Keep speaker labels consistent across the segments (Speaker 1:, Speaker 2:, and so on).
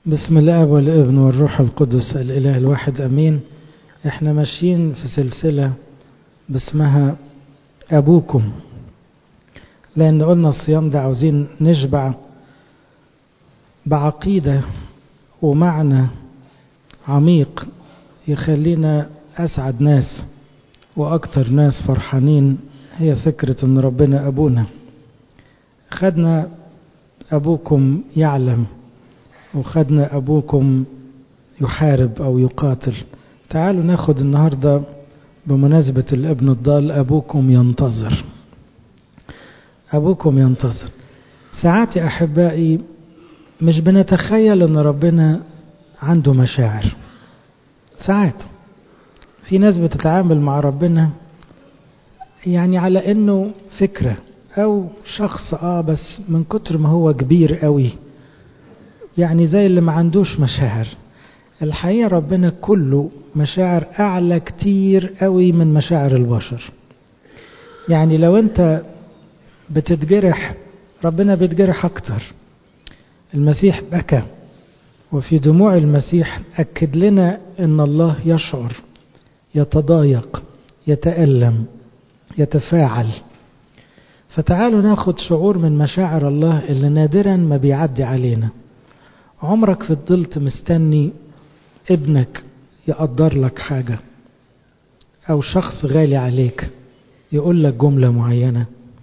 Speaker 1: بسم الاب والابن والروح القدس الاله الواحد امين احنا ماشيين في سلسله باسمها ابوكم لان قلنا الصيام ده عاوزين نشبع بعقيده ومعنى عميق يخلينا اسعد ناس واكتر ناس فرحانين هي فكره ان ربنا ابونا خدنا ابوكم يعلم وخدنا أبوكم يحارب أو يقاتل تعالوا ناخد النهاردة بمناسبة الابن الضال أبوكم ينتظر أبوكم ينتظر ساعات يا أحبائي مش بنتخيل أن ربنا عنده مشاعر ساعات في ناس بتتعامل مع ربنا يعني على أنه فكرة أو شخص آه بس من كتر ما هو كبير قوي يعني زي اللي ما عندوش مشاعر الحقيقة ربنا كله مشاعر أعلى كتير قوي من مشاعر البشر يعني لو أنت بتتجرح ربنا بيتجرح أكتر المسيح بكى وفي دموع المسيح أكد لنا أن الله يشعر يتضايق يتألم يتفاعل فتعالوا ناخد شعور من مشاعر الله اللي نادرا ما بيعدي علينا عمرك فضلت مستني ابنك يقدر لك حاجة أو شخص غالي عليك يقول لك جملة معينة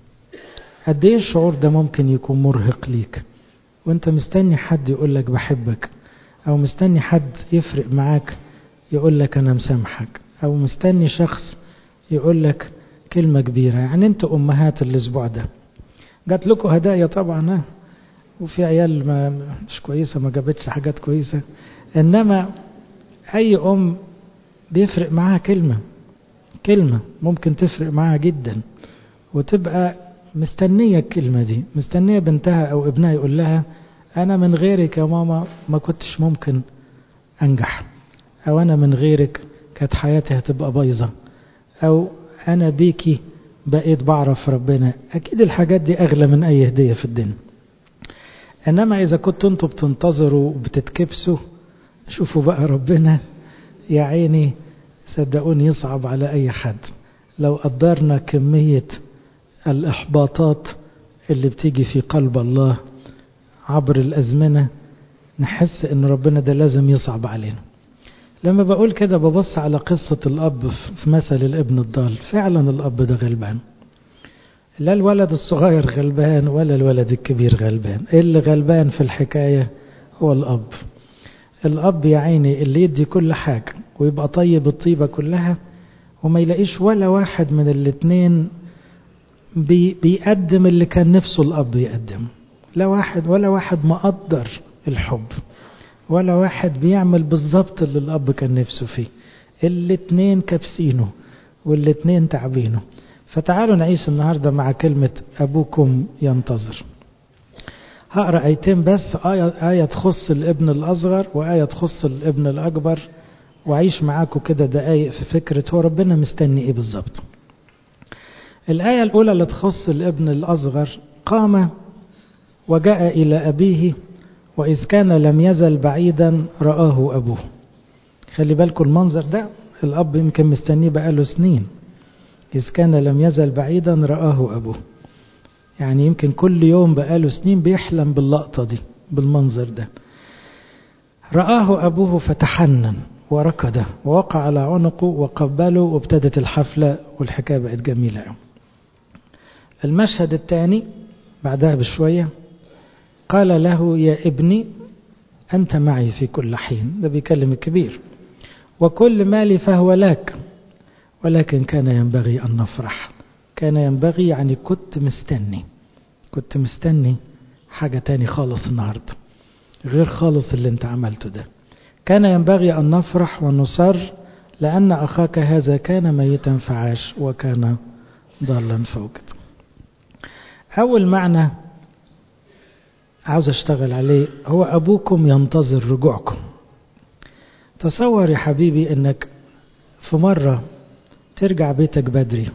Speaker 1: قد ايه الشعور ده ممكن يكون مرهق ليك وانت مستني حد يقول لك بحبك او مستني حد يفرق معاك يقول لك انا مسامحك او مستني شخص يقول لك كلمة كبيرة يعني انت امهات الاسبوع ده جات لكم هدايا طبعا ها وفي عيال ما مش كويسة ما جابتش حاجات كويسة إنما أي أم بيفرق معاها كلمة كلمة ممكن تفرق معاها جدا وتبقى مستنية الكلمة دي مستنية بنتها أو ابنها يقول لها أنا من غيرك يا ماما ما كنتش ممكن أنجح أو أنا من غيرك كانت حياتي هتبقى بايظة أو أنا بيكي بقيت بعرف ربنا أكيد الحاجات دي أغلى من أي هدية في الدنيا انما اذا كنتوا انتوا بتنتظروا وبتتكبسوا شوفوا بقى ربنا يا عيني صدقوني يصعب على اي حد لو قدرنا كمية الاحباطات اللي بتيجي في قلب الله عبر الازمنة نحس ان ربنا ده لازم يصعب علينا لما بقول كده ببص على قصة الاب في مثل الابن الضال فعلا الاب ده غلبان لا الولد الصغير غلبان ولا الولد الكبير غلبان اللي غلبان في الحكاية هو الأب الأب يا عيني اللي يدي كل حاجة ويبقى طيب الطيبة كلها وما يلاقيش ولا واحد من الاتنين بي بيقدم اللي كان نفسه الأب يقدم لا واحد ولا واحد مقدر الحب ولا واحد بيعمل بالظبط اللي الأب كان نفسه فيه الاتنين كابسينه والاتنين تعبينه فتعالوا نعيش النهاردة مع كلمة أبوكم ينتظر هقرأ آيتين بس آية, آية تخص الابن الأصغر وآية تخص الابن الأكبر وعيش معاكم كده دقايق في فكرة هو ربنا مستني إيه بالظبط الآية الأولى اللي تخص الابن الأصغر قام وجاء إلى أبيه وإذ كان لم يزل بعيدا رآه أبوه خلي بالكم المنظر ده الأب يمكن مستنيه بقاله سنين إذ كان لم يزل بعيدا رآه أبوه يعني يمكن كل يوم بقاله سنين بيحلم باللقطة دي بالمنظر ده رآه أبوه فتحنن وركض ووقع على عنقه وقبله وابتدت الحفلة والحكاية بقت جميلة المشهد الثاني بعدها بشوية قال له يا ابني أنت معي في كل حين ده بيكلم الكبير وكل مالي فهو لك ولكن كان ينبغي أن نفرح كان ينبغي يعني كنت مستني كنت مستني حاجة تاني خالص النهاردة غير خالص اللي انت عملته ده كان ينبغي أن نفرح ونصر لأن أخاك هذا كان ميتا فعاش وكان ضالا فوجد أول معنى عاوز أشتغل عليه هو أبوكم ينتظر رجوعكم تصور يا حبيبي أنك في مرة ترجع بيتك بدري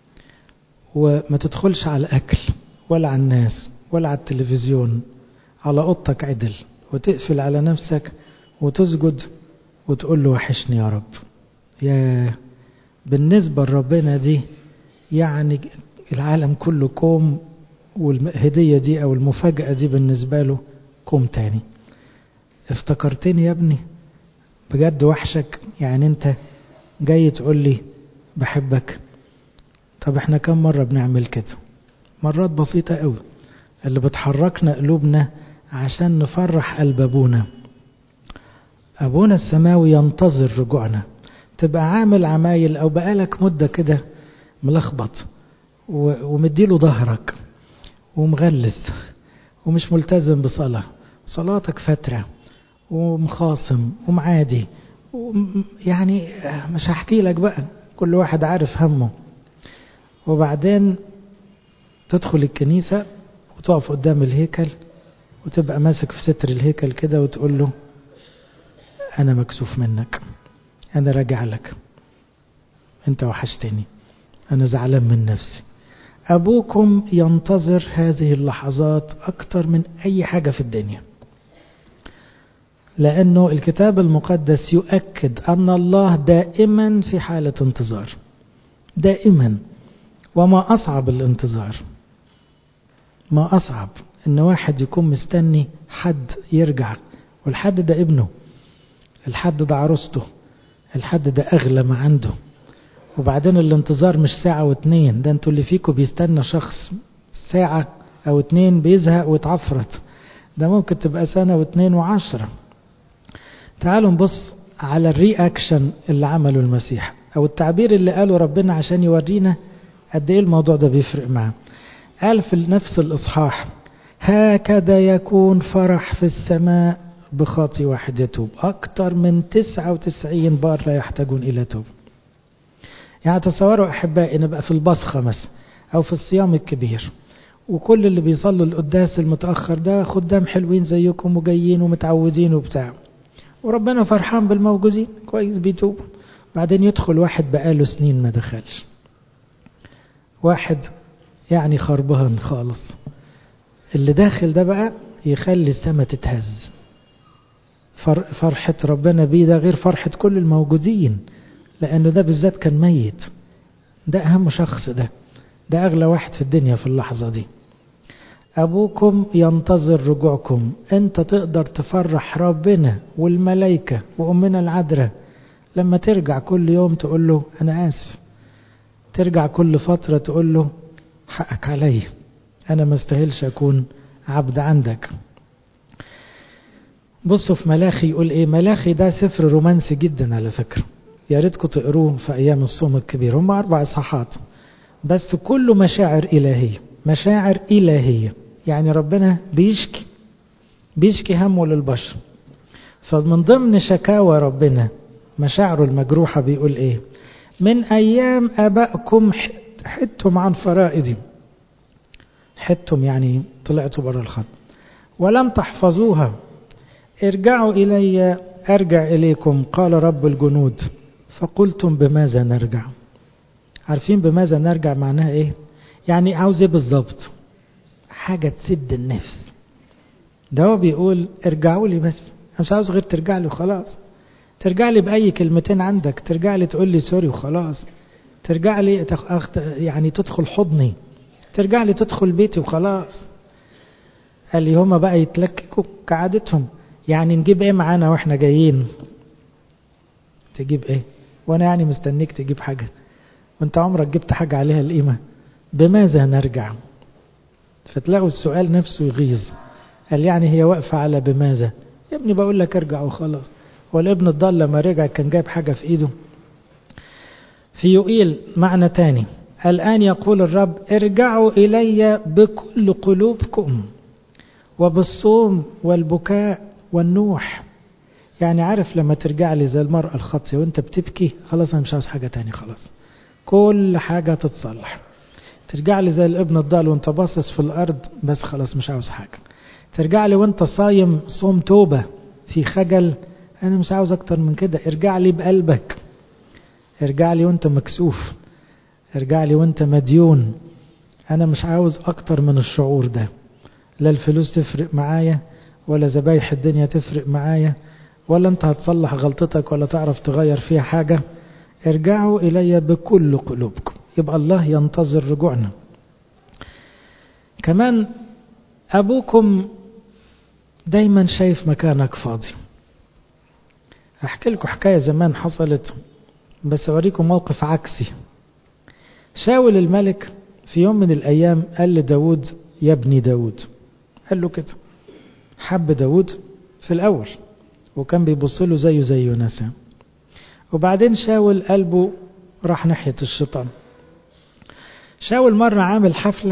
Speaker 1: وما تدخلش على الأكل ولا على الناس ولا على التلفزيون على أوضتك عدل وتقفل على نفسك وتسجد وتقول له وحشني يا رب يا بالنسبة لربنا دي يعني العالم كله كوم والهدية دي أو المفاجأة دي بالنسبة له كوم تاني افتكرتني يا ابني بجد وحشك يعني انت جاي تقول لي بحبك طب احنا كم مرة بنعمل كده مرات بسيطة قوي اللي بتحركنا قلوبنا عشان نفرح قلب ابونا ابونا السماوي ينتظر رجوعنا تبقى عامل عمايل او بقالك مدة كده ملخبط ومديله ظهرك ومغلس ومش ملتزم بصلاة صلاتك فترة ومخاصم ومعادي يعني مش هحكي لك بقى كل واحد عارف همه وبعدين تدخل الكنيسة وتقف قدام الهيكل وتبقى ماسك في ستر الهيكل كده وتقول له أنا مكسوف منك أنا راجع لك أنت وحشتني أنا زعلان من نفسي أبوكم ينتظر هذه اللحظات أكتر من أي حاجة في الدنيا لأنه الكتاب المقدس يؤكد أن الله دائما في حالة انتظار دائما وما أصعب الانتظار ما أصعب إن واحد يكون مستني حد يرجع والحد ده ابنه الحد ده عروسته الحد ده أغلى ما عنده وبعدين الانتظار مش ساعة واتنين ده انتوا اللي فيكم بيستنى شخص ساعة أو اتنين بيزهق ويتعفرت ده ممكن تبقى سنة واتنين وعشرة تعالوا نبص على الرياكشن اللي عمله المسيح أو التعبير اللي قاله ربنا عشان يورينا قد ايه الموضوع ده بيفرق معاه قال في نفس الإصحاح هكذا يكون فرح في السماء بخاطي واحد يتوب أكثر من 99 بار لا يحتاجون إلى توب يعني تصوروا أحبائي نبقى في البصخة مثلا أو في الصيام الكبير وكل اللي بيصلوا القداس المتأخر ده خدام حلوين زيكم وجايين ومتعودين وبتاع وربنا فرحان بالموجودين كويس بيتوب بعدين يدخل واحد بقاله سنين ما دخلش واحد يعني خربان خالص اللي داخل ده بقى يخلي السماء تتهز فرحة ربنا بيه ده غير فرحة كل الموجودين لأنه ده بالذات كان ميت ده أهم شخص ده ده أغلى واحد في الدنيا في اللحظة دي أبوكم ينتظر رجوعكم أنت تقدر تفرح ربنا والملائكة وأمنا العذراء لما ترجع كل يوم تقول له أنا آسف ترجع كل فترة تقول له حقك علي أنا ما استاهلش أكون عبد عندك بصوا في ملاخي يقول إيه ملاخي ده سفر رومانسي جدا على فكرة يا ريتكم تقروه في أيام الصوم الكبير هم أربع إصحاحات بس كله مشاعر إلهية مشاعر إلهية يعني ربنا بيشكي بيشكي همه للبشر فمن ضمن شكاوى ربنا مشاعره المجروحة بيقول إيه من أيام أبائكم حدتم عن فرائدي حدتم يعني طلعتوا بره الخط ولم تحفظوها ارجعوا إلي أرجع إليكم قال رب الجنود فقلتم بماذا نرجع عارفين بماذا نرجع معناها ايه يعني عاوز ايه بالظبط حاجة تسد النفس ده هو بيقول ارجعوا لي بس انا مش عاوز غير ترجع لي وخلاص ترجع لي بأي كلمتين عندك ترجع لي تقول لي سوري وخلاص ترجع لي يعني تدخل حضني ترجع لي تدخل بيتي وخلاص قال لي هما بقى يتلككوا كعادتهم يعني نجيب ايه معانا واحنا جايين تجيب ايه وانا يعني مستنيك تجيب حاجة وانت عمرك جبت حاجة عليها القيمة بماذا نرجع فتلاقوا السؤال نفسه يغيظ قال يعني هي واقفة على بماذا يا ابني بقول لك ارجع وخلاص والابن الضال لما رجع كان جايب حاجة في ايده في يقيل معنى تاني الآن يقول الرب ارجعوا إلي بكل قلوبكم وبالصوم والبكاء والنوح يعني عارف لما ترجع لي زي المرأة الخاطية وانت بتبكي خلاص انا مش عاوز حاجة تاني خلاص كل حاجة تتصلح ترجع لي زي الابن الضال وانت باصص في الارض بس خلاص مش عاوز حاجة ترجع لي وانت صايم صوم توبة في خجل انا مش عاوز اكتر من كده ارجع لي بقلبك ارجع لي وانت مكسوف ارجع لي وانت مديون انا مش عاوز اكتر من الشعور ده لا الفلوس تفرق معايا ولا ذبايح الدنيا تفرق معايا ولا انت هتصلح غلطتك ولا تعرف تغير فيها حاجة ارجعوا إلي بكل قلوبكم يبقى الله ينتظر رجوعنا كمان أبوكم دايما شايف مكانك فاضي أحكي لكم حكاية زمان حصلت بس أوريكم موقف عكسي شاول الملك في يوم من الأيام قال لداود يا ابني داود قال له كده حب داود في الأول وكان بيبص له زيه زي يونسان وبعدين شاول قلبه راح ناحية الشيطان شاول مرة عامل حفلة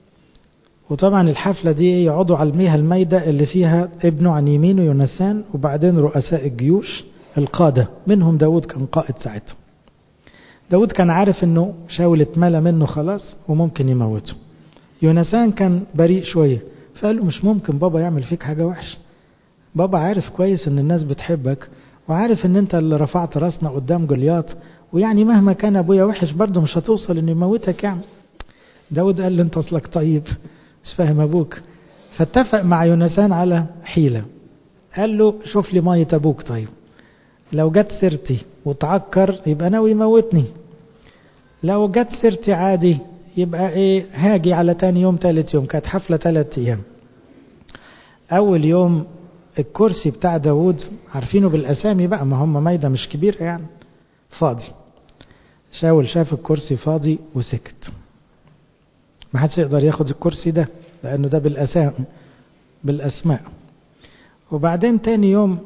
Speaker 1: وطبعا الحفلة دي يقعدوا على المياه الميدة اللي فيها ابنه عن يمينه يونسان وبعدين رؤساء الجيوش القادة منهم داود كان قائد ساعتها داود كان عارف انه شاول اتملى منه خلاص وممكن يموته يونسان كان بريء شوية فقال له مش ممكن بابا يعمل فيك حاجة وحشة بابا عارف كويس ان الناس بتحبك وعارف ان انت اللي رفعت راسنا قدام جولياط ويعني مهما كان ابويا وحش برضه مش هتوصل انه يموتك يعني داود قال له انت اصلك طيب مش فاهم ابوك فاتفق مع يونسان على حيلة قال له شوف لي مية ابوك طيب لو جت سيرتي وتعكر يبقى ناوي يموتني لو جت سيرتي عادي يبقى ايه هاجي على تاني يوم تالت يوم كانت حفلة تلات ايام اول يوم الكرسي بتاع داود عارفينه بالاسامي بقى ما هم مايدة مش كبيرة يعني فاضي شاول شاف الكرسي فاضي وسكت ما حدش يقدر ياخد الكرسي ده لانه ده بالاسامي بالاسماء وبعدين تاني يوم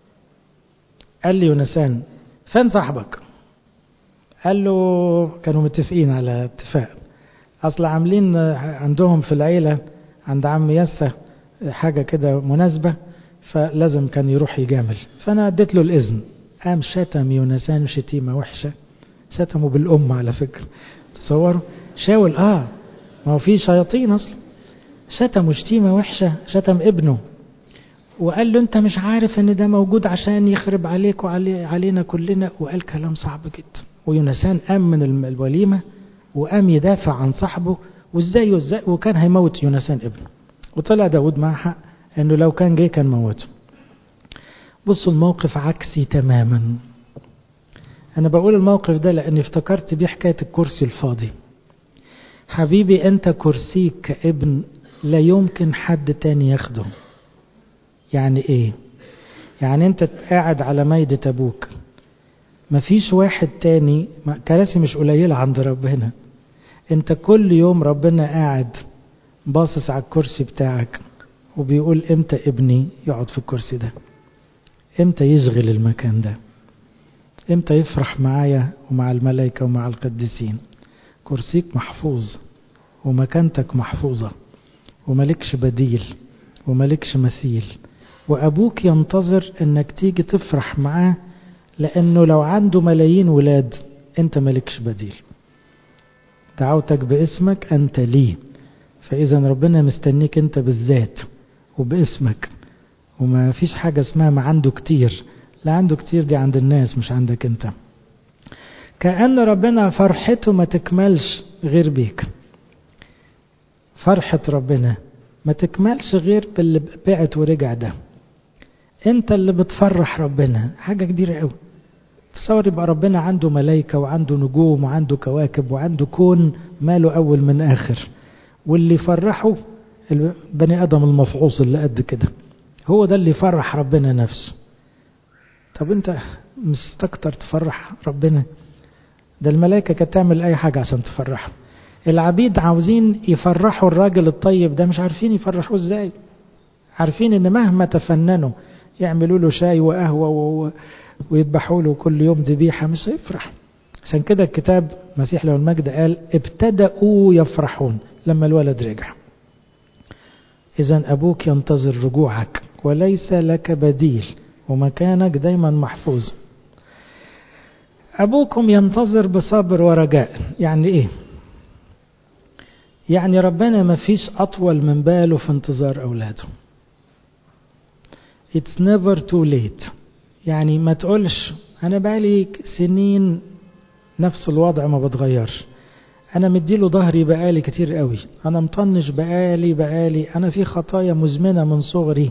Speaker 1: قال لي يونسان فين صاحبك قال له كانوا متفقين على اتفاق اصل عاملين عندهم في العيلة عند عم يسة حاجة كده مناسبة فلازم كان يروح يجامل فانا اديت له الاذن قام شتم يونسان شتيمة وحشة شتمه بالام على فكرة تصوروا شاول اه ما هو في شياطين اصلا شتمه شتيمة وحشة شتم ابنه وقال له انت مش عارف ان ده موجود عشان يخرب عليك وعلي علينا كلنا وقال كلام صعب جدا ويونسان قام من الوليمة وقام يدافع عن صاحبه وازاي وازاي وكان هيموت يونسان ابنه وطلع داود مع حق انه لو كان جاي كان موته بصوا الموقف عكسي تماما انا بقول الموقف ده لاني افتكرت بيه حكاية الكرسي الفاضي حبيبي انت كرسيك كابن لا يمكن حد تاني ياخده يعني ايه يعني انت قاعد على ميدة ابوك مفيش واحد تاني كراسي مش قليلة عند ربنا انت كل يوم ربنا قاعد باصص على الكرسي بتاعك وبيقول امتى ابني يقعد في الكرسي ده امتى يشغل المكان ده امتى يفرح معايا ومع الملائكة ومع القديسين كرسيك محفوظ ومكانتك محفوظة وملكش بديل وملكش مثيل وأبوك ينتظر أنك تيجي تفرح معاه لأنه لو عنده ملايين ولاد أنت ملكش بديل دعوتك باسمك أنت لي فإذا ربنا مستنيك أنت بالذات وباسمك وما فيش حاجة اسمها ما عنده كتير لا عنده كتير دي عند الناس مش عندك أنت كأن ربنا فرحته ما تكملش غير بيك فرحة ربنا ما تكملش غير باللي بعت ورجع ده انت اللي بتفرح ربنا حاجة كبيرة قوي تصور يبقى ربنا عنده ملايكة وعنده نجوم وعنده كواكب وعنده كون ماله أول من آخر واللي يفرحه البني آدم المفعوص اللي قد كده هو ده اللي يفرح ربنا نفسه طب انت مستكتر تفرح ربنا ده الملائكة كانت تعمل أي حاجة عشان تفرحه العبيد عاوزين يفرحوا الراجل الطيب ده مش عارفين يفرحوه ازاي عارفين ان مهما تفننوا يعملوا له شاي وقهوة و... ويذبحوا له كل يوم ذبيحة مش هيفرح عشان كده الكتاب مسيح له المجد قال ابتدأوا يفرحون لما الولد رجع إذا أبوك ينتظر رجوعك وليس لك بديل ومكانك دايما محفوظ أبوكم ينتظر بصبر ورجاء يعني إيه يعني ربنا ما فيش أطول من باله في انتظار أولاده It's never too late يعني ما تقولش أنا بقالي سنين نفس الوضع ما بتغيرش أنا مديله ظهري بقالي كتير قوي أنا مطنش بقالي بقالي أنا في خطايا مزمنة من صغري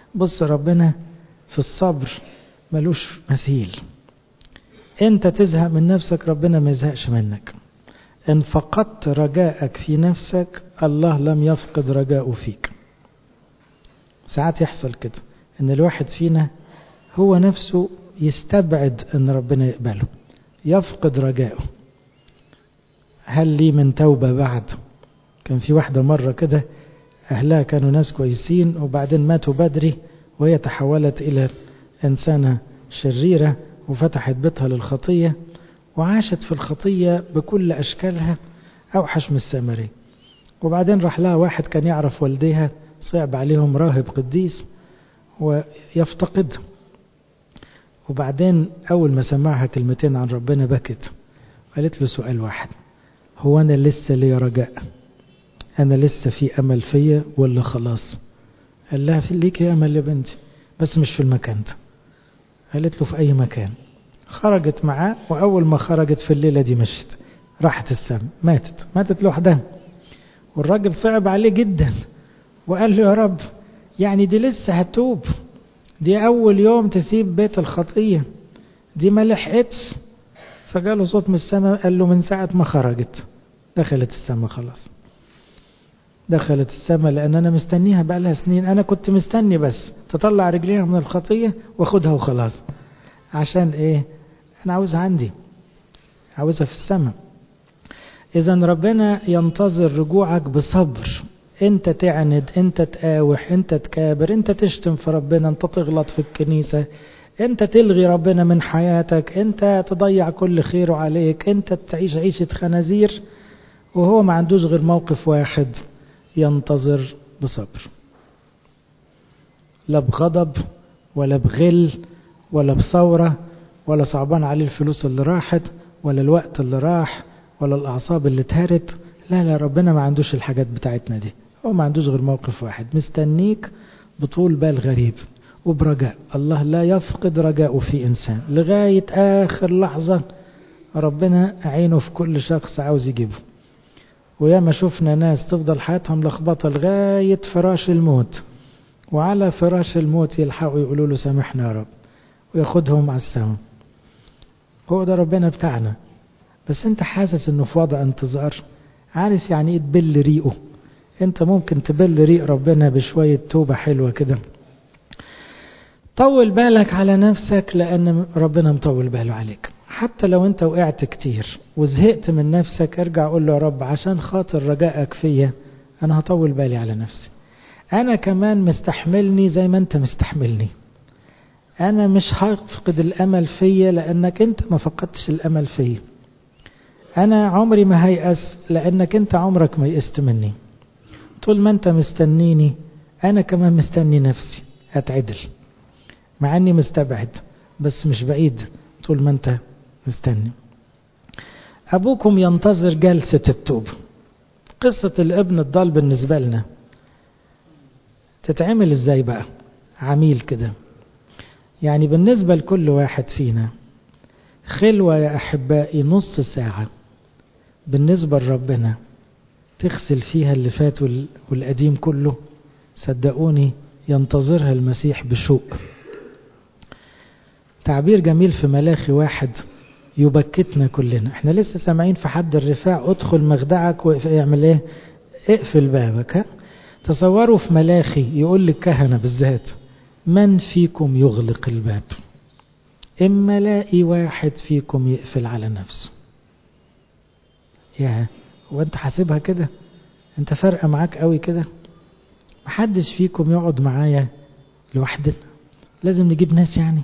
Speaker 1: بص ربنا في الصبر ملوش مثيل انت تزهق من نفسك ربنا ما يزهقش منك ان فقدت رجاءك في نفسك الله لم يفقد رجاءه فيك ساعات يحصل كده ان الواحد فينا هو نفسه يستبعد ان ربنا يقبله يفقد رجاءه هل لي من توبة بعد كان في واحدة مرة كده أهلها كانوا ناس كويسين وبعدين ماتوا بدري وهي تحولت إلى إنسانة شريرة وفتحت بيتها للخطية وعاشت في الخطية بكل أشكالها أوحش من السامري وبعدين راح لها واحد كان يعرف والديها صعب عليهم راهب قديس ويفتقد وبعدين أول ما سمعها كلمتين عن ربنا بكت قالت له سؤال واحد هو أنا لسه لي رجاء أنا لسه في أمل فيا ولا خلاص قال لها في ليك أمل يا بنتي بس مش في المكان ده قالت له في أي مكان خرجت معاه وأول ما خرجت في الليلة دي مشت راحت السما ماتت ماتت لوحدها والراجل صعب عليه جدا وقال له يا رب يعني دي لسه هتوب دي أول يوم تسيب بيت الخطية دي ما لحقتش فجاله صوت من السماء قال له من ساعة ما خرجت دخلت السماء خلاص دخلت السماء لأن أنا مستنيها بقى لها سنين أنا كنت مستني بس تطلع رجليها من الخطية واخدها وخلاص عشان إيه أنا عاوزها عندي عاوزها في السماء إذا ربنا ينتظر رجوعك بصبر أنت تعند أنت تقاوح أنت تكابر أنت تشتم في ربنا أنت تغلط في الكنيسة أنت تلغي ربنا من حياتك أنت تضيع كل خيره عليك أنت تعيش عيشة خنازير وهو ما عندوش غير موقف واحد ينتظر بصبر لا بغضب ولا بغل ولا بثورة ولا صعبان عليه الفلوس اللي راحت ولا الوقت اللي راح ولا الأعصاب اللي اتهرت لا لا ربنا ما عندوش الحاجات بتاعتنا دي هو ما عندوش غير موقف واحد مستنيك بطول بال غريب وبرجاء الله لا يفقد رجاءه في إنسان لغاية آخر لحظة ربنا عينه في كل شخص عاوز يجيبه وياما شفنا ناس تفضل حياتها ملخبطة لغاية فراش الموت وعلى فراش الموت يلحقوا يقولوا له سامحنا يا رب وياخدهم على السماء هو ده ربنا بتاعنا بس انت حاسس انه في وضع انتظار عارف يعني ايه تبل ريقه انت ممكن تبل ريق ربنا بشوية توبة حلوة كده طول بالك على نفسك لان ربنا مطول باله عليك حتى لو انت وقعت كتير وزهقت من نفسك ارجع قول له يا رب عشان خاطر رجائك فيا انا هطول بالي على نفسي انا كمان مستحملني زي ما انت مستحملني انا مش هفقد الامل فيا لانك انت ما فقدتش الامل فيا انا عمري ما هيأس لانك انت عمرك ما يئست مني طول ما انت مستنيني انا كمان مستني نفسي اتعدل مع اني مستبعد بس مش بعيد طول ما انت مستني ابوكم ينتظر جلسة التوبة قصة الابن الضال بالنسبة لنا تتعمل ازاي بقى عميل كده يعني بالنسبة لكل واحد فينا خلوة يا أحبائي نص ساعة بالنسبة لربنا تغسل فيها اللي فات والقديم كله صدقوني ينتظرها المسيح بشوق تعبير جميل في ملاخي واحد يبكتنا كلنا احنا لسه سامعين في حد الرفاع ادخل مخدعك واعمل ايه اقفل بابك ها تصوروا في ملاخي يقول للكهنة بالذات من فيكم يغلق الباب إما لاقي واحد فيكم يقفل على نفسه يا وانت حاسبها كده انت فارقة معاك قوي كده محدش فيكم يقعد معايا لوحدنا لازم نجيب ناس يعني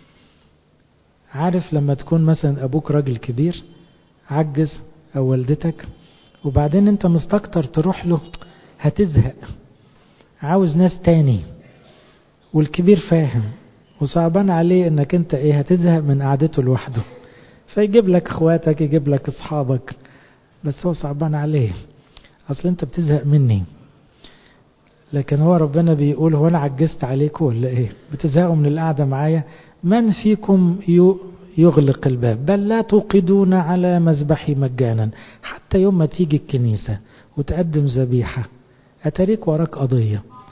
Speaker 1: عارف لما تكون مثلا ابوك راجل كبير عجز او والدتك وبعدين انت مستكتر تروح له هتزهق عاوز ناس تاني والكبير فاهم وصعبان عليه انك انت ايه هتزهق من قعدته لوحده فيجيب لك اخواتك يجيب لك اصحابك بس هو صعبان عليه اصل انت بتزهق مني لكن هو ربنا بيقول هو انا عجزت عليكم ولا ايه بتزهقوا من القعده معايا من فيكم يغلق الباب بل لا توقدون على مذبحي مجانا حتى يوم ما تيجي الكنيسه وتقدم ذبيحه اتاريك وراك قضيه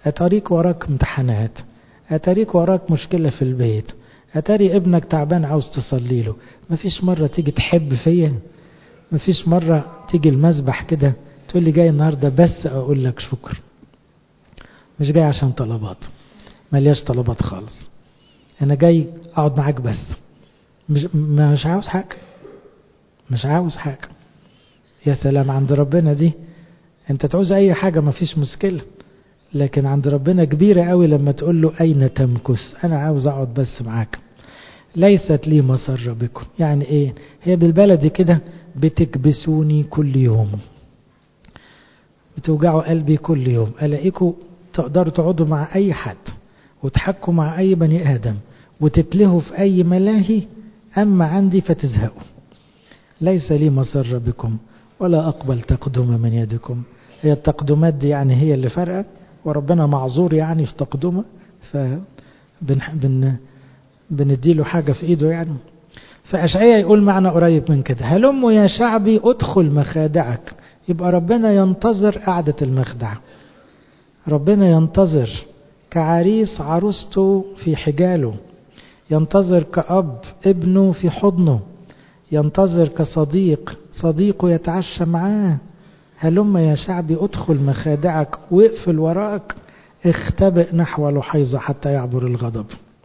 Speaker 1: أتاريك وراك امتحانات أتاريك وراك مشكلة في البيت أتاري ابنك تعبان عاوز تصلي له مفيش مرة تيجي تحب فيا مفيش مرة تيجي المسبح كده تقول لي جاي النهاردة بس أقول لك شكر مش جاي عشان طلبات ملياش طلبات خالص أنا جاي أقعد معاك بس مش, مش عاوز حاجة مش عاوز حاجة يا سلام عند ربنا دي انت تعوز اي حاجة مفيش مشكلة لكن عند ربنا كبيرة قوي لما تقول له اين تمكث انا عاوز اقعد بس معاك ليست لي مسر بكم يعني ايه هي بالبلدي كده بتكبسوني كل يوم بتوجعوا قلبي كل يوم الاقيكم تقدروا تقعدوا مع اي حد وتحكوا مع اي بني ادم وتتلهوا في اي ملاهي اما عندي فتزهقوا ليس لي مسر بكم ولا أقبل تقدم من يدكم هي التقدمات دي يعني هي اللي فرقة وربنا معذور يعني في تقدمه ف بن بن بنديله حاجة في إيده يعني فأشعية يقول معنى قريب من كده هلم يا شعبي ادخل مخادعك يبقى ربنا ينتظر قعدة المخدع ربنا ينتظر كعريس عروسته في حجاله ينتظر كأب ابنه في حضنه ينتظر كصديق صديقه يتعشى معاه هلم يا شعبي ادخل مخادعك واقفل وراك اختبئ نحو لحيظة حتى يعبر الغضب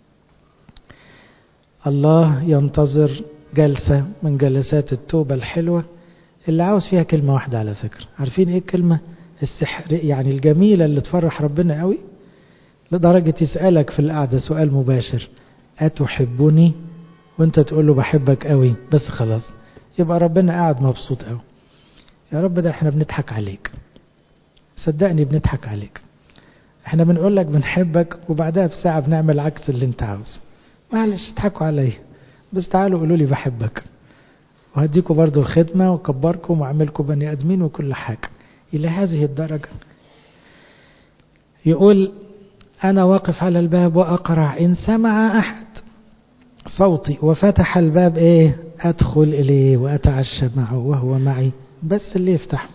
Speaker 1: الله ينتظر جلسة من جلسات التوبة الحلوة اللي عاوز فيها كلمة واحدة على فكرة عارفين ايه الكلمة السحر يعني الجميلة اللي تفرح ربنا قوي لدرجة يسألك في القعدة سؤال مباشر أتحبني وانت تقول له بحبك قوي بس خلاص يبقى ربنا قاعد مبسوط قوي يا رب ده احنا بنضحك عليك صدقني بنضحك عليك احنا بنقول لك بنحبك وبعدها بساعة بنعمل عكس اللي انت عاوزه معلش اضحكوا عليا بس تعالوا قولوا لي بحبك وهديكوا برضو الخدمة وكبركم واعملكم بني ادمين وكل حاجة الى هذه الدرجة يقول انا واقف على الباب واقرع ان سمع احد صوتي وفتح الباب ايه ادخل اليه واتعشى معه وهو معي بس اللي يفتح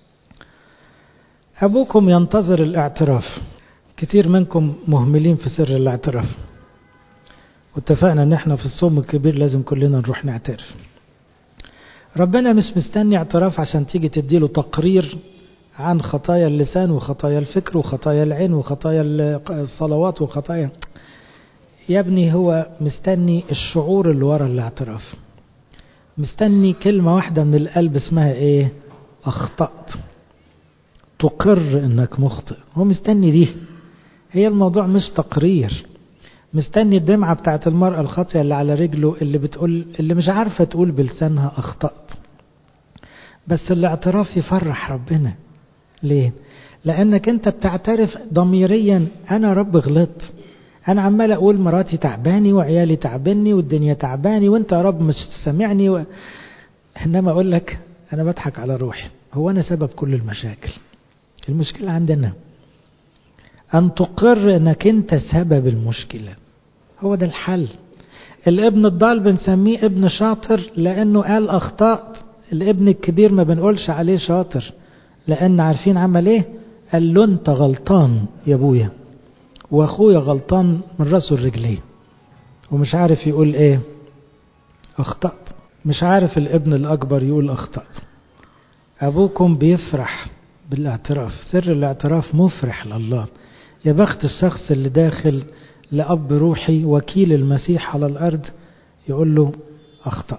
Speaker 1: ابوكم ينتظر الاعتراف كتير منكم مهملين في سر الاعتراف واتفقنا ان احنا في الصوم الكبير لازم كلنا نروح نعترف ربنا مش مستني اعتراف عشان تيجي تديله تقرير عن خطايا اللسان وخطايا الفكر وخطايا العين وخطايا الصلوات وخطايا يا ابني هو مستني الشعور اللي ورا الاعتراف مستني كلمة واحدة من القلب اسمها ايه اخطأت تقر انك مخطئ هو مستني دي هي الموضوع مش تقرير مستني الدمعة بتاعت المرأة الخاطئة اللي على رجله اللي بتقول اللي مش عارفة تقول بلسانها اخطأت بس الاعتراف يفرح ربنا ليه لانك انت بتعترف ضميريا انا رب غلطت انا عمال اقول مراتي تعباني وعيالي تعبني والدنيا تعباني وانت يا رب مش سامعني و... انما اقول لك انا بضحك على روحي هو انا سبب كل المشاكل المشكلة عندنا ان تقر انك انت سبب المشكلة هو ده الحل الابن الضال بنسميه ابن شاطر لانه قال اخطأت الابن الكبير ما بنقولش عليه شاطر لان عارفين عمل ايه قال له انت غلطان يا ابويا واخويا غلطان من راسه لرجليه ومش عارف يقول ايه اخطأت مش عارف الابن الاكبر يقول اخطأت ابوكم بيفرح بالاعتراف سر الاعتراف مفرح لله يا بخت الشخص اللي داخل لأب روحي وكيل المسيح على الأرض يقول له أخطأت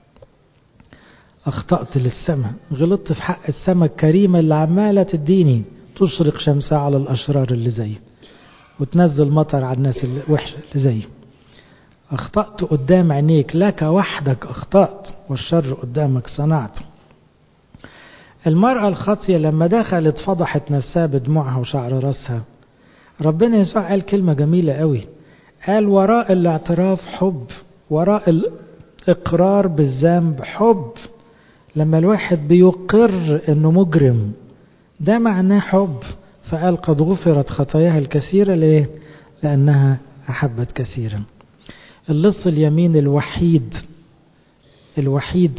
Speaker 1: أخطأت للسماء غلطت في حق السماء الكريمة اللي عمالة تديني تشرق شمسها على الأشرار اللي زيي وتنزل مطر على الناس الوحشة اللي زيي أخطأت قدام عينيك لك وحدك أخطأت والشر قدامك صنعت المرأة الخاطية لما دخلت فضحت نفسها بدموعها وشعر راسها ربنا يسوع قال كلمة جميلة قوي قال وراء الاعتراف حب وراء الإقرار بالذنب حب لما الواحد بيقر انه مجرم ده معناه حب فقال قد غفرت خطاياها الكثيرة ليه لأنها أحبت كثيرا اللص اليمين الوحيد الوحيد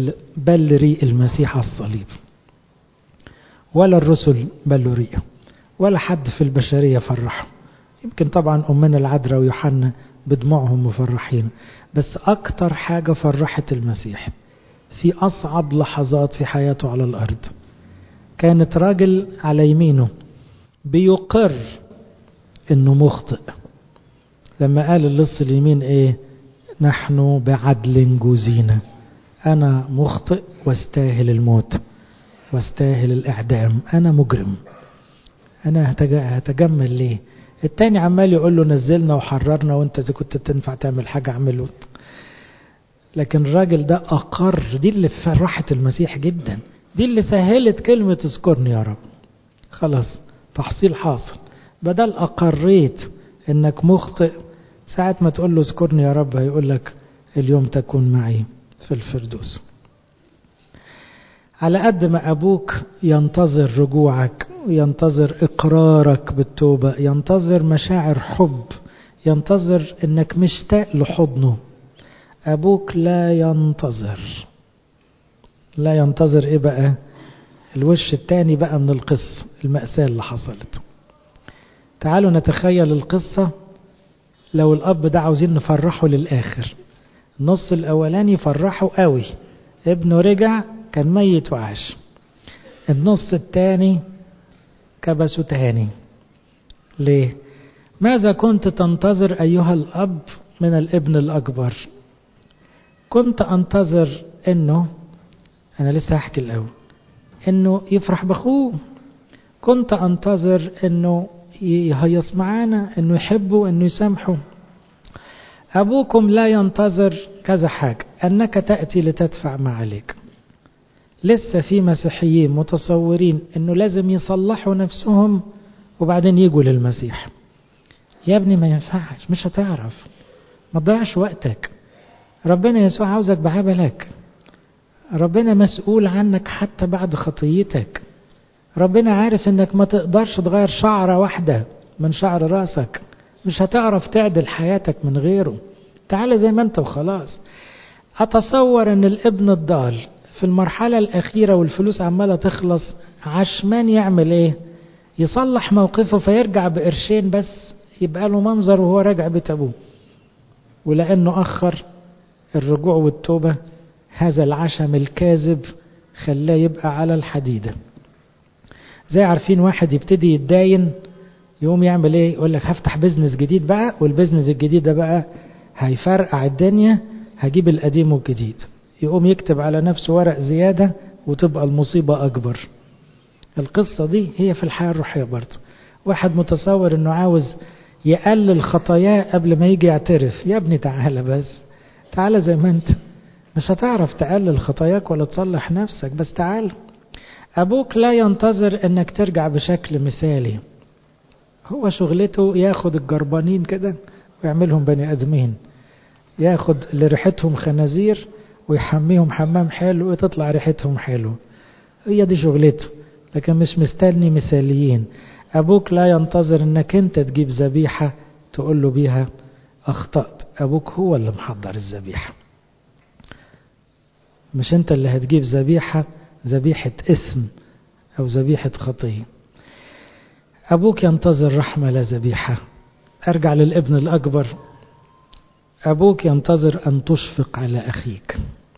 Speaker 1: بل ريق المسيح على الصليب ولا الرسل بلوا ريقه ولا حد في البشرية فرحه يمكن طبعا أمنا العذراء ويوحنا بدموعهم مفرحين بس أكتر حاجة فرحت المسيح في أصعب لحظات في حياته على الأرض كانت راجل على يمينه بيقر انه مخطئ لما قال اللص اليمين ايه نحن بعدل جوزينا انا مخطئ واستاهل الموت واستاهل الاعدام انا مجرم انا هتجمل ليه التاني عمال يقول له نزلنا وحررنا وانت اذا كنت تنفع تعمل حاجة اعمله لكن الراجل ده اقر دي اللي فرحت المسيح جدا دي اللي سهلت كلمة اذكرني يا رب خلاص تحصيل حاصل بدل أقريت إنك مخطئ ساعة ما تقول له اذكرني يا رب هيقول لك اليوم تكون معي في الفردوس على قد ما أبوك ينتظر رجوعك وينتظر إقرارك بالتوبة ينتظر مشاعر حب ينتظر إنك مشتاق لحضنه أبوك لا ينتظر لا ينتظر إيه بقى الوش التاني بقى من القصة المأساة اللي حصلت تعالوا نتخيل القصة لو الأب ده عاوزين نفرحه للآخر النص الأولاني فرحه قوي ابنه رجع كان ميت وعاش النص الثاني كبسه تاني ليه ماذا كنت تنتظر أيها الأب من الابن الأكبر كنت أنتظر أنه أنا لسه هحكي الأول أنه يفرح بأخوه كنت أنتظر أنه يهيص معانا أنه يحبه أنه يسامحه أبوكم لا ينتظر كذا حاجة أنك تأتي لتدفع ما عليك لسه في مسيحيين متصورين أنه لازم يصلحوا نفسهم وبعدين يجوا للمسيح يا ابني ما ينفعش مش هتعرف ما تضيعش وقتك ربنا يسوع عاوزك بعبلك ربنا مسؤول عنك حتى بعد خطيتك ربنا عارف انك ما تقدرش تغير شعرة واحدة من شعر راسك مش هتعرف تعدل حياتك من غيره تعال زي ما انت وخلاص اتصور ان الابن الضال في المرحلة الاخيرة والفلوس عمالة تخلص عشمان يعمل ايه يصلح موقفه فيرجع بقرشين بس يبقى له منظر وهو راجع بيت ابوه ولانه اخر الرجوع والتوبة هذا العشم الكاذب خلاه يبقى على الحديدة زي عارفين واحد يبتدي يتداين يقوم يعمل ايه يقول لك هفتح بزنس جديد بقى والبزنس الجديد ده بقى هيفرقع الدنيا هجيب القديم والجديد يقوم يكتب على نفسه ورق زيادة وتبقى المصيبة أكبر القصة دي هي في الحياة الروحية برضه واحد متصور انه عاوز يقلل خطاياه قبل ما يجي يعترف يا ابني تعالى بس تعالى زي ما انت مش هتعرف تقلل خطاياك ولا تصلح نفسك بس تعال أبوك لا ينتظر أنك ترجع بشكل مثالي هو شغلته ياخد الجربانين كده ويعملهم بني أدمين ياخد اللي ريحتهم خنازير ويحميهم حمام حلو وتطلع ريحتهم حلو هي دي شغلته لكن مش مستني مثاليين أبوك لا ينتظر أنك أنت تجيب ذبيحة تقول له بيها أخطأت أبوك هو اللي محضر الذبيحة مش أنت اللي هتجيب ذبيحة ذبيحة اسم أو ذبيحة خطية أبوك ينتظر رحمة لا ذبيحة أرجع للابن الأكبر أبوك ينتظر أن تشفق على أخيك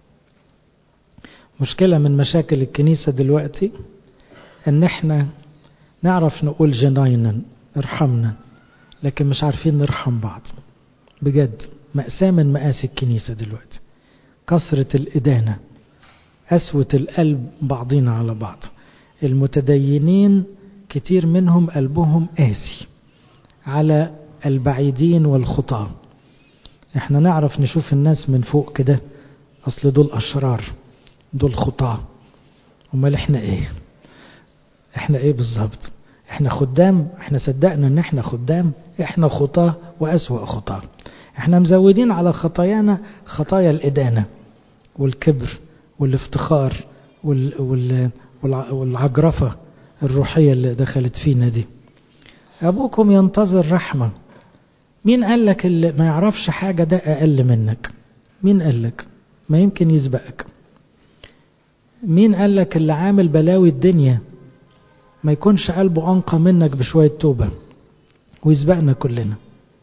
Speaker 1: مشكلة من مشاكل الكنيسة دلوقتي أن احنا نعرف نقول جناينا ارحمنا لكن مش عارفين نرحم بعض بجد مأساة من مآسي الكنيسة دلوقتي كثرة الإدانة قسوة القلب بعضنا على بعض المتدينين كتير منهم قلبهم قاسي على البعيدين والخطاة احنا نعرف نشوف الناس من فوق كده اصل دول اشرار دول خطاة امال احنا ايه احنا ايه بالظبط احنا خدام احنا صدقنا ان احنا خدام احنا خطاة واسوأ خطاة احنا مزودين على خطايانا خطايا الادانة والكبر والافتخار وال وال والعجرفة الروحية اللي دخلت فينا دي أبوكم ينتظر رحمة مين قال لك اللي ما يعرفش حاجة ده أقل منك مين قال لك ما يمكن يسبقك مين قال لك اللي عامل بلاوي الدنيا ما يكونش قلبه أنقى منك بشوية توبة ويسبقنا كلنا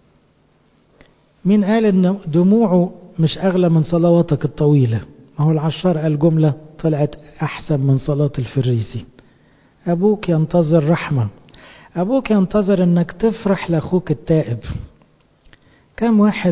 Speaker 1: مين قال ان دموعه مش أغلى من صلواتك الطويلة ما هو العشار قال جملة طلعت أحسن من صلاة الفريسي أبوك ينتظر رحمة أبوك ينتظر أنك تفرح لأخوك التائب كم واحد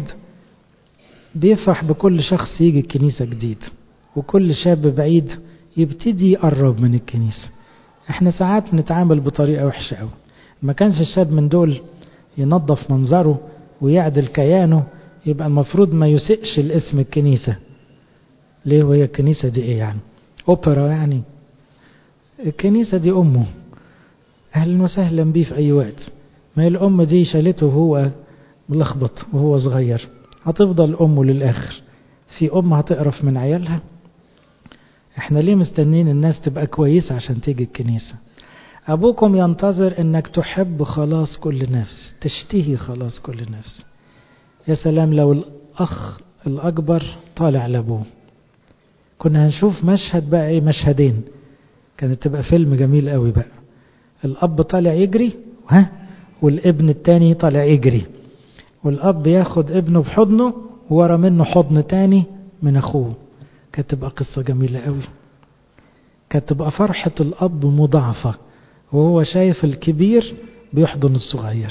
Speaker 1: بيفرح بكل شخص يجي الكنيسة جديد وكل شاب بعيد يبتدي يقرب من الكنيسة احنا ساعات نتعامل بطريقة وحشة قوي ما كانش الشاب من دول ينظف منظره ويعدل كيانه يبقى المفروض ما يسئش الاسم الكنيسة ليه وهي الكنيسة دي ايه يعني اوبرا يعني الكنيسة دي امه اهلا وسهلا بيه في اي وقت ما هي الام دي شالته وهو ملخبط وهو صغير هتفضل امه للاخر في ام هتقرف من عيالها احنا ليه مستنين الناس تبقى كويسة عشان تيجي الكنيسة ابوكم ينتظر انك تحب خلاص كل نفس تشتهي خلاص كل نفس يا سلام لو الاخ الاكبر طالع لابوه كنا هنشوف مشهد بقى ايه مشهدين كانت تبقى فيلم جميل قوي بقى الاب طالع يجري ها والابن التاني طالع يجري والاب ياخد ابنه بحضنه ورا منه حضن تاني من اخوه كانت تبقى قصة جميلة قوي كانت تبقى فرحة الاب مضاعفة وهو شايف الكبير بيحضن الصغير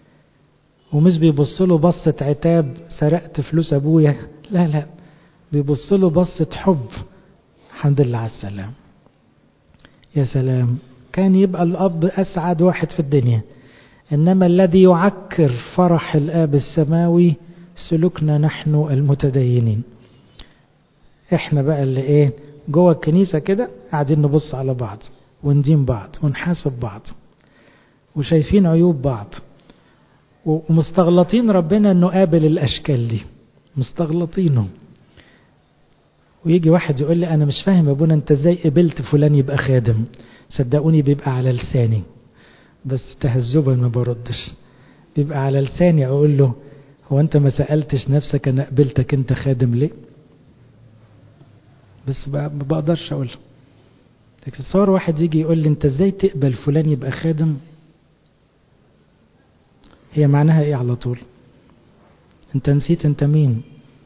Speaker 1: ومش بيبص له بصة عتاب سرقت فلوس ابويا لا لا بيبص له بصة حب الحمد لله على السلام يا سلام كان يبقى الأب أسعد واحد في الدنيا إنما الذي يعكر فرح الآب السماوي سلوكنا نحن المتدينين احنا بقى اللي ايه جوه الكنيسة كده قاعدين نبص على بعض وندين بعض ونحاسب بعض وشايفين عيوب بعض ومستغلطين ربنا انه قابل الاشكال دي مستغلطينه ويجي واحد يقول لي انا مش فاهم يا ابونا انت ازاي قبلت فلان يبقى خادم صدقوني بيبقى على لساني بس تهذبا ما بردش بيبقى على لساني اقول له هو انت ما سالتش نفسك انا قبلتك انت خادم ليه بس ما بقدرش اقول لكن تصور واحد يجي يقول لي انت ازاي تقبل فلان يبقى خادم هي معناها ايه على طول انت نسيت انت مين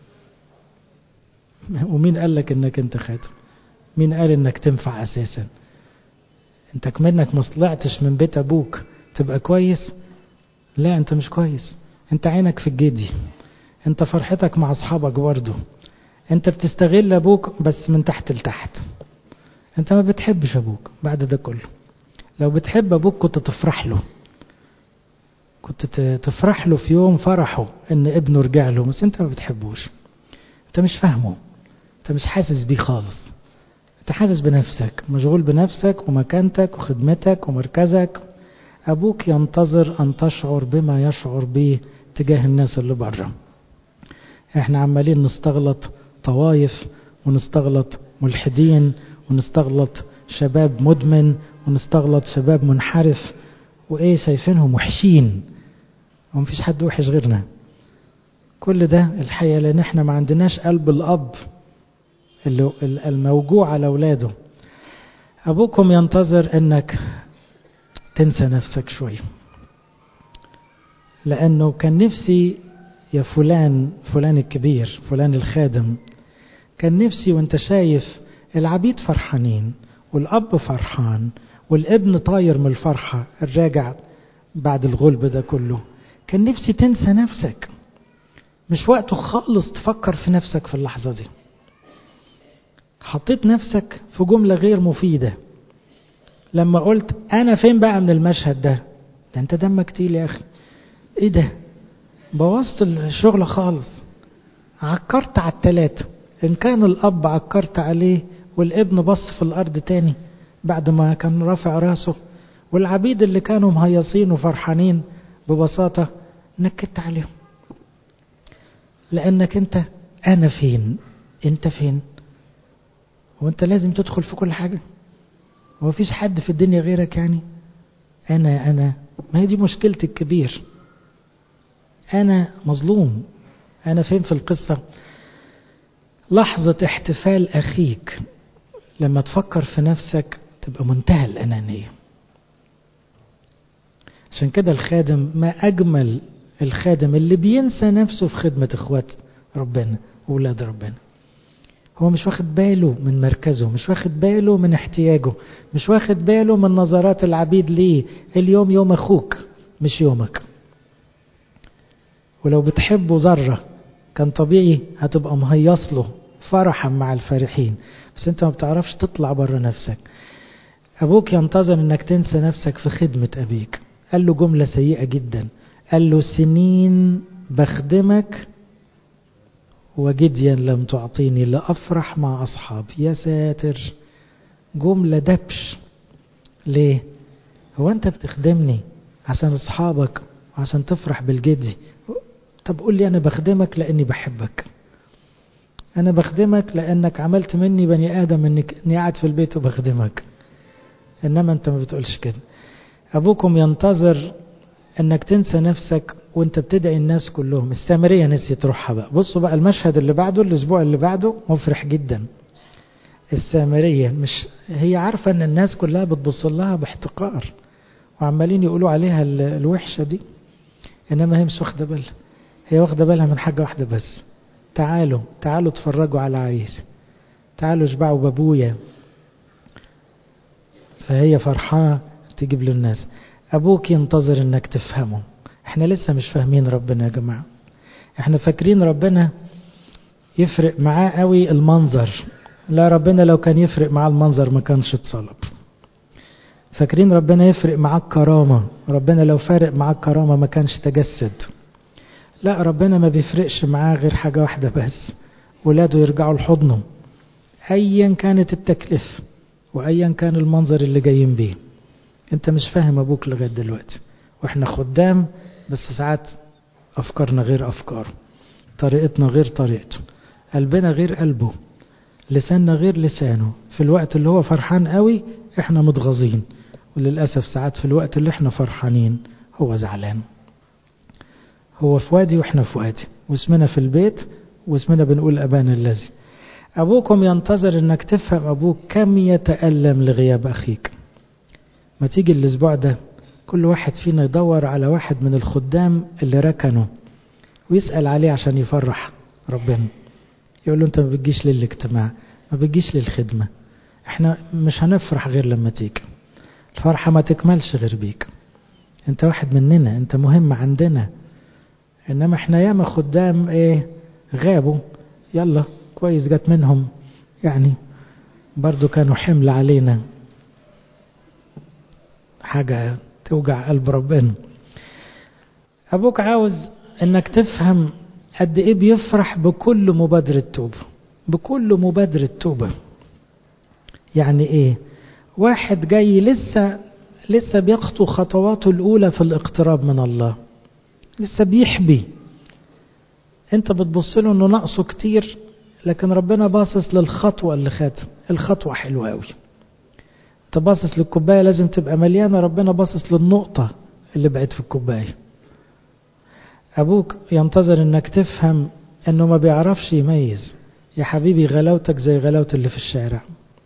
Speaker 1: ومين قال لك انك انت خادم مين قال انك تنفع اساسا انت كمنك ما طلعتش من بيت ابوك تبقى كويس لا انت مش كويس انت عينك في الجدي انت فرحتك مع اصحابك برضه انت بتستغل ابوك بس من تحت لتحت انت ما بتحبش ابوك بعد ده كله لو بتحب ابوك كنت تفرح له كنت تفرح له في يوم فرحه ان ابنه رجع له بس انت ما بتحبوش انت مش فاهمه انت مش حاسس بيه خالص انت حاسس بنفسك مشغول بنفسك ومكانتك وخدمتك ومركزك ابوك ينتظر ان تشعر بما يشعر به تجاه الناس اللي بره احنا عمالين نستغلط طوايف ونستغلط ملحدين ونستغلط شباب مدمن ونستغلط شباب منحرف وايه شايفينهم وحشين ومفيش حد وحش غيرنا كل ده الحقيقة لأن احنا ما عندناش قلب الأب اللي الموجوع على أولاده أبوكم ينتظر أنك تنسى نفسك شوي لأنه كان نفسي يا فلان فلان الكبير فلان الخادم كان نفسي وانت شايف العبيد فرحانين والأب فرحان والابن طاير من الفرحة الراجع بعد الغلب ده كله كان نفسي تنسى نفسك مش وقته خالص تفكر في نفسك في اللحظة دي حطيت نفسك في جملة غير مفيدة لما قلت أنا فين بقى من المشهد ده ده أنت دمك تقيل يا أخي إيه ده بوظت الشغل خالص عكرت على التلاتة إن كان الأب عكرت عليه والابن بص في الأرض تاني بعد ما كان رافع راسه والعبيد اللي كانوا مهيصين وفرحانين ببساطة نكدت عليهم لأنك أنت أنا فين أنت فين وأنت لازم تدخل في كل حاجة هو فيش حد في الدنيا غيرك يعني أنا أنا ما هي دي مشكلتي الكبير أنا مظلوم أنا فين في القصة لحظة احتفال أخيك لما تفكر في نفسك تبقى منتهى الأنانية عشان كده الخادم ما أجمل الخادم اللي بينسى نفسه في خدمة إخوات ربنا وولاد ربنا هو مش واخد باله من مركزه مش واخد باله من احتياجه مش واخد باله من نظرات العبيد ليه اليوم يوم أخوك مش يومك ولو بتحبه ذرة كان طبيعي هتبقى مهيص له فرحا مع الفرحين بس انت ما بتعرفش تطلع بره نفسك أبوك ينتظر أنك تنسى نفسك في خدمة أبيك قال له جملة سيئة جدا قال له سنين بخدمك وجديا لم تعطيني لأفرح مع أصحابي يا ساتر جملة دبش ليه هو أنت بتخدمني عشان أصحابك وعشان تفرح بالجدي طب قول لي أنا بخدمك لأني بحبك أنا بخدمك لأنك عملت مني بني آدم إنك إني قاعد في البيت وبخدمك إنما أنت ما بتقولش كده أبوكم ينتظر إنك تنسى نفسك وأنت بتدعي الناس كلهم السامرية نسيت روحها بقى بصوا بقى المشهد اللي بعده الأسبوع اللي بعده مفرح جدا السامرية مش هي عارفة إن الناس كلها بتبص لها باحتقار وعمالين يقولوا عليها الوحشة دي إنما هي مش واخدة بالها هي واخدة بالها من حاجة واحدة بس تعالوا تعالوا اتفرجوا على عريس تعالوا اشبعوا بابويا فهي فرحانة تجيب للناس أبوك ينتظر إنك تفهمه احنا لسه مش فاهمين ربنا يا جماعة احنا فاكرين ربنا يفرق معاه قوي المنظر لا ربنا لو كان يفرق معاه المنظر ما كانش اتصلب فاكرين ربنا يفرق معاه الكرامة ربنا لو فارق معاه الكرامة ما كانش تجسد لا ربنا ما بيفرقش معاه غير حاجة واحدة بس ولاده يرجعوا لحضنه ايا كانت التكلفة وايا كان المنظر اللي جايين بيه انت مش فاهم ابوك لغاية دلوقتي واحنا خدام بس ساعات افكارنا غير افكاره طريقتنا غير طريقته قلبنا غير قلبه لساننا غير لسانه في الوقت اللي هو فرحان قوي احنا متغاظين وللأسف ساعات في الوقت اللي احنا فرحانين هو زعلان هو في وادي واحنا في وادي واسمنا في البيت واسمنا بنقول أبانا الذي أبوكم ينتظر أنك تفهم أبوك كم يتألم لغياب أخيك ما تيجي الأسبوع ده كل واحد فينا يدور على واحد من الخدام اللي ركنه ويسأل عليه عشان يفرح ربنا يقول له أنت ما بتجيش للاجتماع ما بتجيش للخدمة احنا مش هنفرح غير لما تيجي الفرحة ما تكملش غير بيك انت واحد مننا انت مهم عندنا انما احنا ياما خدام ايه غابوا يلا كويس جت منهم يعني برضو كانوا حمل علينا حاجة توجع قلب ربنا أبوك عاوز أنك تفهم قد إيه بيفرح بكل مبادرة توبة بكل مبادرة توبة يعني إيه واحد جاي لسه لسه بيخطو خطواته الأولى في الاقتراب من الله لسه بيحبي انت بتبص له انه ناقصه كتير لكن ربنا باصص للخطوة اللي خدها الخطوة حلوة قوي انت باصص للكوباية لازم تبقى مليانة ربنا باصص للنقطة اللي بقت في الكوباية أبوك ينتظر انك تفهم انه ما بيعرفش يميز يا حبيبي غلاوتك زي غلاوة اللي في الشارع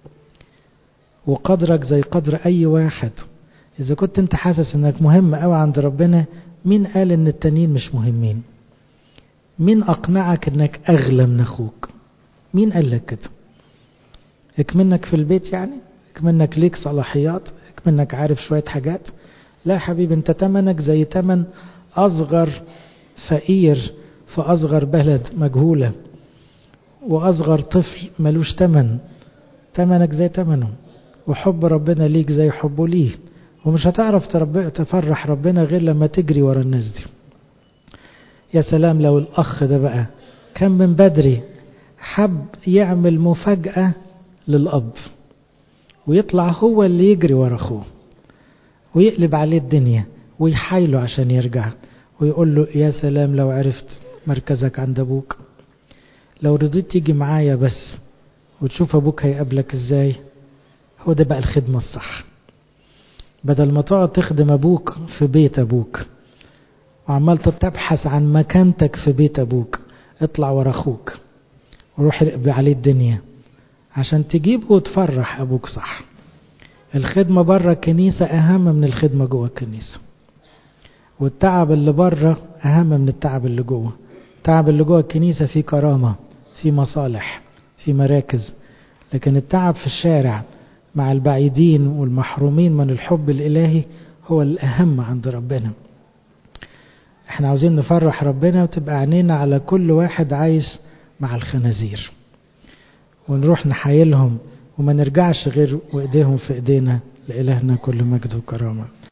Speaker 1: وقدرك زي قدر أي واحد إذا كنت أنت حاسس أنك مهم قوي عند ربنا مين قال أن التانيين مش مهمين مين أقنعك أنك أغلى من أخوك مين قال لك كده اكمنك في البيت يعني اكمنك ليك صلاحيات اكمنك عارف شوية حاجات لا حبيبي انت تمنك زي تمن أصغر فقير في أصغر بلد مجهولة وأصغر طفل ملوش تمن تمنك زي تمنه وحب ربنا ليك زي حبه ليه ومش هتعرف تفرح ربنا غير لما تجري ورا الناس دي يا سلام لو الأخ ده بقى كان من بدري حب يعمل مفاجأة للأب ويطلع هو اللي يجري ورا أخوه ويقلب عليه الدنيا ويحايله عشان يرجع ويقول له يا سلام لو عرفت مركزك عند أبوك لو رضيت تيجي معايا بس وتشوف أبوك هيقابلك إزاي هو ده بقى الخدمة الصح بدل ما تقعد تخدم أبوك في بيت أبوك وعمال تبحث عن مكانتك في بيت أبوك اطلع ورا أخوك وروح اقبل عليه الدنيا عشان تجيبه وتفرح أبوك صح الخدمة بره الكنيسة أهم من الخدمة جوه الكنيسة والتعب اللي بره أهم من التعب اللي جوه التعب اللي جوه الكنيسة فيه كرامة فيه مصالح فيه مراكز لكن التعب في الشارع مع البعيدين والمحرومين من الحب الإلهي هو الأهم عند ربنا احنا عاوزين نفرح ربنا وتبقى عينينا على كل واحد عايش مع الخنازير ونروح نحايلهم وما نرجعش غير وإيديهم في إيدينا لإلهنا كل مجد وكرامة